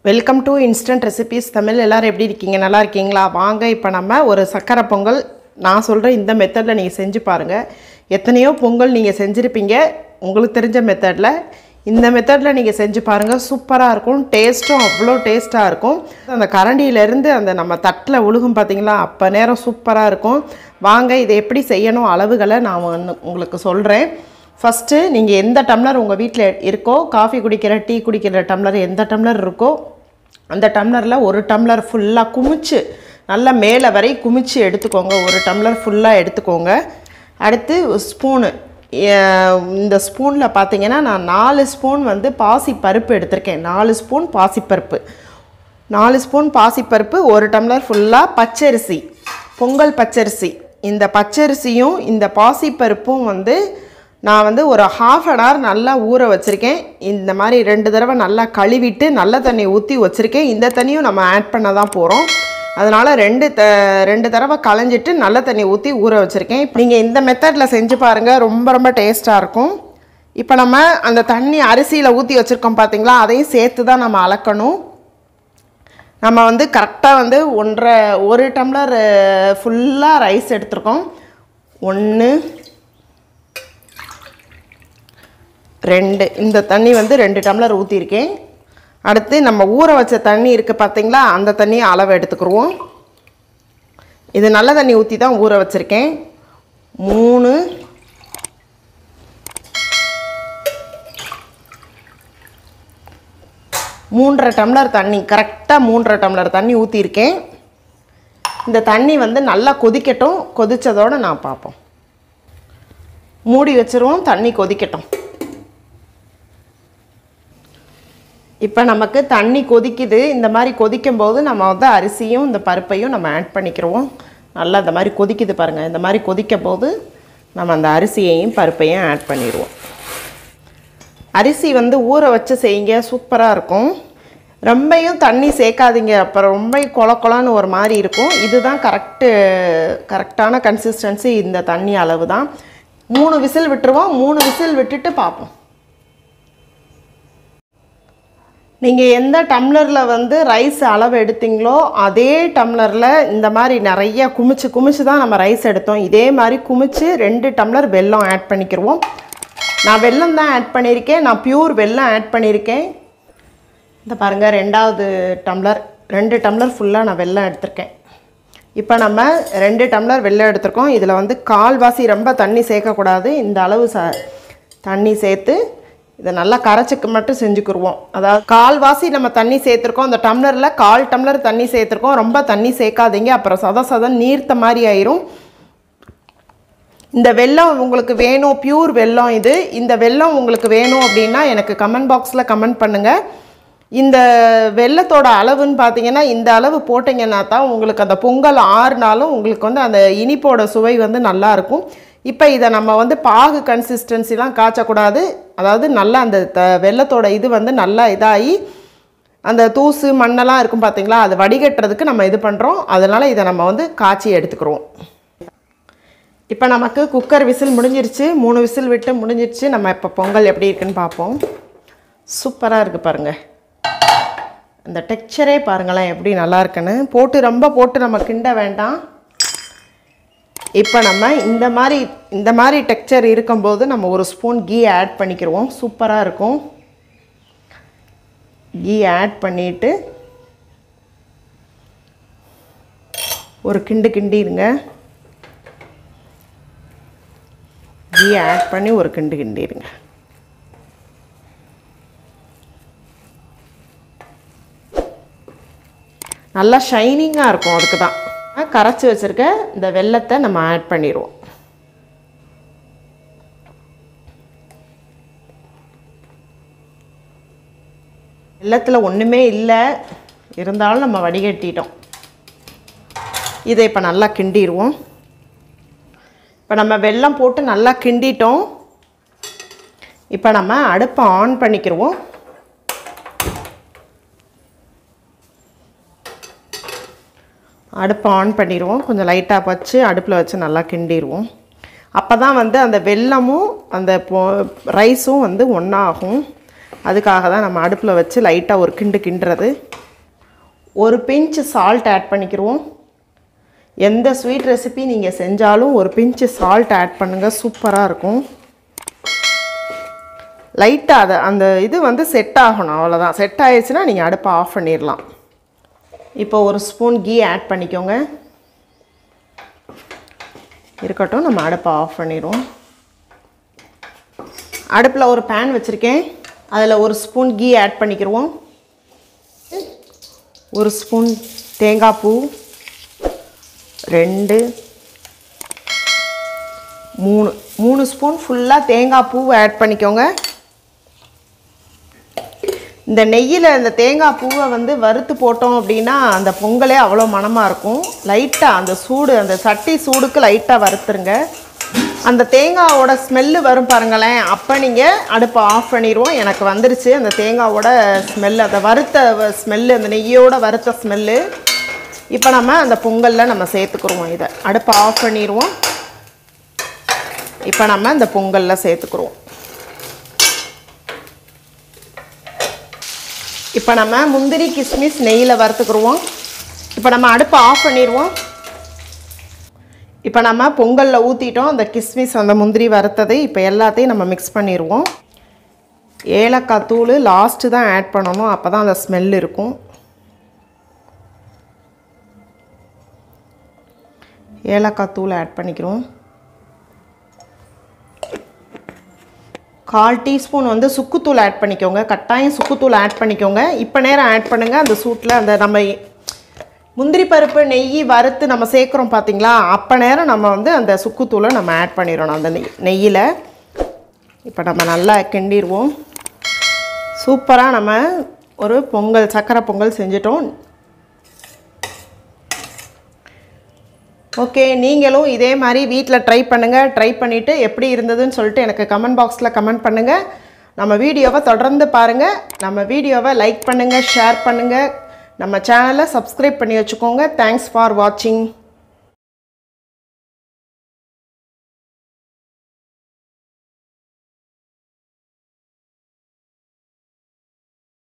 welcome to instant recipes Tamil எல்லோரும் எப்படி இருக்கீங்க நல்லா இருக்கீங்களா வாங்க இப்போ நம்ம ஒரு சக்கரை பொங்கல் நான் சொல்கிற இந்த மெத்தடில் நீங்கள் செஞ்சு பாருங்கள் எத்தனையோ பொங்கல் நீங்கள் செஞ்சுருப்பீங்க உங்களுக்கு தெரிஞ்ச மெத்தடில் இந்த மெத்தடில் நீங்கள் செஞ்சு பாருங்கள் சூப்பராக இருக்கும் டேஸ்ட்டும் அவ்வளோ டேஸ்ட்டாக இருக்கும் அந்த கரண்டியிலேருந்து அந்த நம்ம தட்டில் உழுகும் பார்த்தீங்களா அப்போ நேரம் சூப்பராக இருக்கும் வாங்க இதை எப்படி செய்யணும் அளவுகளை நான் வந்து உங்களுக்கு சொல்கிறேன் ஃபஸ்ட்டு நீங்கள் எந்த டம்ளர் உங்கள் வீட்டில் இருக்கோ காஃபி குடிக்கிற டீ குடிக்கிற டம்ளர் எந்த டம்ளர் இருக்கோ அந்த டம்ளரில் ஒரு டம்ளர் ஃபுல்லாக குமிச்சு நல்லா மேலே வரை குமிச்சு எடுத்துக்கோங்க ஒரு டம்ளர் ஃபுல்லாக எடுத்துக்கோங்க அடுத்து ஸ்பூனு இந்த ஸ்பூனில் பார்த்தீங்கன்னா நான் நாலு ஸ்பூன் வந்து பாசி பருப்பு எடுத்திருக்கேன் நாலு ஸ்பூன் பாசிப்பருப்பு நாலு ஸ்பூன் பாசிப்பருப்பு ஒரு டம்ளர் ஃபுல்லாக பச்சரிசி பொங்கல் பச்சரிசி இந்த பச்சரிசியும் இந்த பாசிப்பருப்பும் வந்து நான் வந்து ஒரு ஹாஃப் அன் ஹவர் நல்லா ஊற வச்சுருக்கேன் இந்த மாதிரி ரெண்டு தடவை நல்லா கழுவிட்டு நல்ல தண்ணி ஊற்றி வச்சுருக்கேன் இந்த தண்ணியும் நம்ம ஆட் பண்ண தான் போகிறோம் அதனால் ரெண்டு த ரெண்டு தடவை களைஞ்சிட்டு நல்ல தண்ணி ஊற்றி ஊற வச்சுருக்கேன் நீங்கள் இந்த மெத்தடில் செஞ்சு பாருங்கள் ரொம்ப ரொம்ப டேஸ்ட்டாக இருக்கும் இப்போ நம்ம அந்த தண்ணி அரிசியில் ஊற்றி வச்சுருக்கோம் பார்த்தீங்களா அதையும் சேர்த்து தான் நம்ம அளக்கணும் நம்ம வந்து கரெக்டாக வந்து ஒன்றரை ஒரு டம்ளர் ஃபுல்லாக ரைஸ் எடுத்திருக்கோம் ஒன்று ரெண்டு இந்த தண்ணி வந்து ரெண்டு டம்ளர் ஊற்றிருக்கேன் அடுத்து நம்ம ஊற வச்ச தண்ணி இருக்குது பார்த்தீங்களா அந்த தண்ணியை அளவு எடுத்துக்கிடுவோம் இது நல்ல தண்ணி ஊற்றி தான் ஊற வச்சுருக்கேன் மூணு மூன்றரை டம்ளர் தண்ணி கரெக்டாக மூன்றரை டம்ளர் தண்ணி ஊற்றிருக்கேன் இந்த தண்ணி வந்து நல்லா கொதிக்கட்டும் கொதித்ததோடு நான் பார்ப்போம் மூடி வச்சுருவோம் தண்ணி கொதிக்கட்டும் இப்போ நமக்கு தண்ணி கொதிக்குது இந்த மாதிரி கொதிக்கும் போது நம்ம வந்து அரிசியும் இந்த பருப்பையும் நம்ம ஆட் பண்ணிக்கிறோம் நல்லா இந்த மாதிரி கொதிக்குது பாருங்கள் இந்த மாதிரி கொதிக்கும் போது நம்ம அந்த அரிசியையும் பருப்பையும் ஆட் பண்ணிடுவோம் அரிசி வந்து ஊற வச்சு செய்யுங்க சூப்பராக இருக்கும் ரொம்பையும் தண்ணி சேர்க்காதீங்க அப்புறம் ரொம்ப கொல கொலன்னு ஒரு மாதிரி இருக்கும் இதுதான் கரெக்டு கரெக்டான கன்சிஸ்டன்சி இந்த தண்ணி அளவு தான் மூணு விசில் விட்டுருவோம் மூணு விசில் விட்டுட்டு பார்ப்போம் நீங்கள் எந்த டம்ளரில் வந்து ரைஸ் அளவு எடுத்தீங்களோ அதே டம்ளரில் இந்த மாதிரி நிறைய குமிச்சு குமிச்சு தான் நம்ம ரைஸ் எடுத்தோம் இதே மாதிரி குமிச்சு ரெண்டு டம்ளர் வெல்லம் ஆட் பண்ணிக்கிடுவோம் நான் வெல்லம் தான் ஆட் பண்ணியிருக்கேன் நான் பியூர் வெல்லம் ஆட் பண்ணியிருக்கேன் இந்த பாருங்கள் ரெண்டாவது டம்ளர் ரெண்டு டம்ளர் ஃபுல்லாக நான் வெல்லம் எடுத்திருக்கேன் இப்போ நம்ம ரெண்டு டம்ளர் வெல்லம் எடுத்திருக்கோம் இதில் வந்து கால்வாசி ரொம்ப தண்ணி சேர்க்கக்கூடாது இந்த அளவு ச தண்ணி சேர்த்து இதை நல்லா கரைச்சிக்கு மட்டும் செஞ்சுக்கிடுவோம் அதாவது கால்வாசி நம்ம தண்ணி சேர்த்துருக்கோம் அந்த டம்ளரில் கால் டம்ளர் தண்ணி சேர்த்துருக்கோம் ரொம்ப தண்ணி சேர்க்காதீங்க அப்புறம் சத சதம் நீர்த்த மாதிரி ஆயிரும் இந்த வெல்லம் உங்களுக்கு வேணும் பியூர் வெல்லம் இது இந்த வெல்லம் உங்களுக்கு வேணும் அப்படின்னா எனக்கு கமெண்ட் பாக்ஸில் கமெண்ட் பண்ணுங்கள் இந்த வெள்ளத்தோட அளவுன்னு பார்த்தீங்கன்னா இந்த அளவு போட்டிங்கன்னா தான் உங்களுக்கு அந்த பொங்கல் ஆறுனாலும் உங்களுக்கு வந்து அந்த இனிப்போட சுவை வந்து நல்லாயிருக்கும் இப்போ இதை நம்ம வந்து பாகு கன்சிஸ்டன்சிலாம் காய்ச்சக்கூடாது அதாவது நல்லா அந்த த வெள்ளத்தோட இது வந்து நல்லா இதாகி அந்த தூசு மண்ணெல்லாம் இருக்கும் பார்த்தீங்களா அது வடிகட்டுறதுக்கு நம்ம இது பண்ணுறோம் அதனால் இதை நம்ம வந்து காய்ச்சி எடுத்துக்கிறோம் இப்போ நமக்கு குக்கர் விசில் முடிஞ்சிருச்சு மூணு விசில் விட்டு முடிஞ்சிருச்சு நம்ம இப்போ பொங்கல் எப்படி இருக்குன்னு பார்ப்போம் சூப்பராக இருக்குது பாருங்கள் அந்த டெக்ஸ்சரே பாருங்களேன் எப்படி நல்லா இருக்குன்னு போட்டு ரொம்ப போட்டு நம்ம கிண்ட வேண்டாம் இப்போ நம்ம இந்த மாதிரி இந்த மாதிரி டெக்ஸ்சர் இருக்கும்போது நம்ம ஒரு ஸ்பூன் கீ ஆட் பண்ணிக்கிடுவோம் சூப்பராக இருக்கும் கீ ஆட் பண்ணிவிட்டு ஒரு கிண்டு கிண்டிடுங்க கீ ஆட் பண்ணி ஒரு கிண்டு கிண்டிடுங்க நல்லா ஷைனிங்காக இருக்கும் அதுக்கு தான் கரைச்சி வச்சுருக்க இந்த வெள்ளத்தை நம்ம ஆட் பண்ணிடுவோம் வெள்ளத்தில் ஒன்றுமே இல்லை இருந்தாலும் நம்ம வடிகட்டிட்டோம் இதை இப்போ நல்லா கிண்டிடுவோம் இப்போ நம்ம வெல்லம் போட்டு நல்லா கிண்டிட்டோம் இப்போ நம்ம அடுப்பை ஆன் பண்ணிக்கிடுவோம் அடுப்பை ஆன் பண்ணிடுவோம் கொஞ்சம் லைட்டாக வச்சு அடுப்பில் வச்சு நல்லா கிண்டிடுவோம் அப்போ தான் வந்து அந்த வெல்லமும் அந்த பொ ரைஸும் வந்து ஒன்றாகும் அதுக்காக தான் நம்ம அடுப்பில் வச்சு லைட்டாக ஒரு கிண்டு கிண்டுறது ஒரு பிஞ்சு சால்ட் ஆட் பண்ணிக்கிருவோம் எந்த ஸ்வீட் ரெசிபி நீங்கள் செஞ்சாலும் ஒரு பிஞ்சு சால்ட் ஆட் பண்ணுங்கள் சூப்பராக இருக்கும் லைட்டாக அதை அந்த இது வந்து செட் ஆகணும் அவ்வளோதான் செட் ஆயிடுச்சுன்னா நீங்கள் அடுப்பை ஆஃப் பண்ணிடலாம் இப்போ ஒரு ஸ்பூன் கீ ஆட் பண்ணிக்கோங்க இருக்கட்டும் நம்ம அடுப்பை ஆஃப் பண்ணிடுவோம் அடுப்பில் ஒரு பேன் வச்சுருக்கேன் அதில் ஒரு ஸ்பூன் கீ ஆட் பண்ணிக்கிடுவோம் ஒரு ஸ்பூன் தேங்காய் பூ ரெண்டு மூணு மூணு ஸ்பூன் ஃபுல்லாக தேங்காய் பூ ஆட் பண்ணிக்கோங்க இந்த நெய்யில் இந்த தேங்காய் பூவை வந்து வறுத்து போட்டோம் அப்படின்னா அந்த பொங்கலே அவ்வளோ மணமாக இருக்கும் லைட்டாக அந்த சூடு அந்த சட்டி சூடுக்கு லைட்டாக வறுத்துருங்க அந்த தேங்காவோட ஸ்மெல்லு வரும் பாருங்களேன் அப்போ நீங்கள் அடுப்பை ஆஃப் பண்ணிடுவோம் எனக்கு வந்துருச்சு அந்த தேங்காவோட ஸ்மெல்லு அந்த வறுத்த ஸ்மெல்லு அந்த நெய்யோட வறுத்த ஸ்மெல்லு இப்போ நம்ம அந்த பொங்கலில் நம்ம சேர்த்துக்குருவோம் இதை அடுப்பை ஆஃப் பண்ணிடுவோம் இப்போ நம்ம இந்த பொங்கலில் சேர்த்துக்குருவோம் இப்போ நம்ம முந்திரி கிஸ்மிஸ் நெய்யில் வறுத்துக்குருவோம் இப்போ நம்ம அடுப்பை ஆஃப் பண்ணிடுவோம் இப்போ நம்ம பொங்கலில் ஊற்றிட்டோம் அந்த கிஸ்மிஸ் அந்த முந்திரி வறுத்தது இப்போ எல்லாத்தையும் நம்ம மிக்ஸ் பண்ணிடுவோம் ஏலக்காய் தூள் லாஸ்ட்டு தான் ஆட் பண்ணணும் அப்போ தான் அந்த ஸ்மெல் இருக்கும் ஏலக்காய் தூள் ஆட் பண்ணிக்கிறோம் கால் டீஸ்பூன் வந்து சுக்குத்தூள் ஆட் பண்ணிக்கோங்க கட்டாயம் சுக்குத்தூள் ஆட் பண்ணிக்கோங்க இப்போ நேரம் ஆட் பண்ணுங்கள் அந்த சூட்டில் அந்த நம்ம முந்திரி பருப்பு நெய் வறுத்து நம்ம சேர்க்குறோம் பார்த்தீங்களா அப்போ நேரம் நம்ம வந்து அந்த சுக்குத்தூளை நம்ம ஆட் பண்ணிடணும் அந்த நெய் நெய்யில் இப்போ நம்ம நல்லா கிண்டிடுவோம் சூப்பராக நம்ம ஒரு பொங்கல் சக்கரை பொங்கல் செஞ்சிட்டோம் ஓகே நீங்களும் இதே மாதிரி வீட்டில் ட்ரை பண்ணுங்கள் ட்ரை பண்ணிவிட்டு எப்படி இருந்ததுன்னு சொல்லிட்டு எனக்கு கமெண்ட் பாக்ஸில் கமெண்ட் பண்ணுங்கள் நம்ம வீடியோவை தொடர்ந்து பாருங்கள் நம்ம வீடியோவை லைக் பண்ணுங்கள் ஷேர் பண்ணுங்கள் நம்ம சேனலை சப்ஸ்கிரைப் பண்ணி வச்சுக்கோங்க தேங்க்ஸ் ஃபார் வாட்சிங்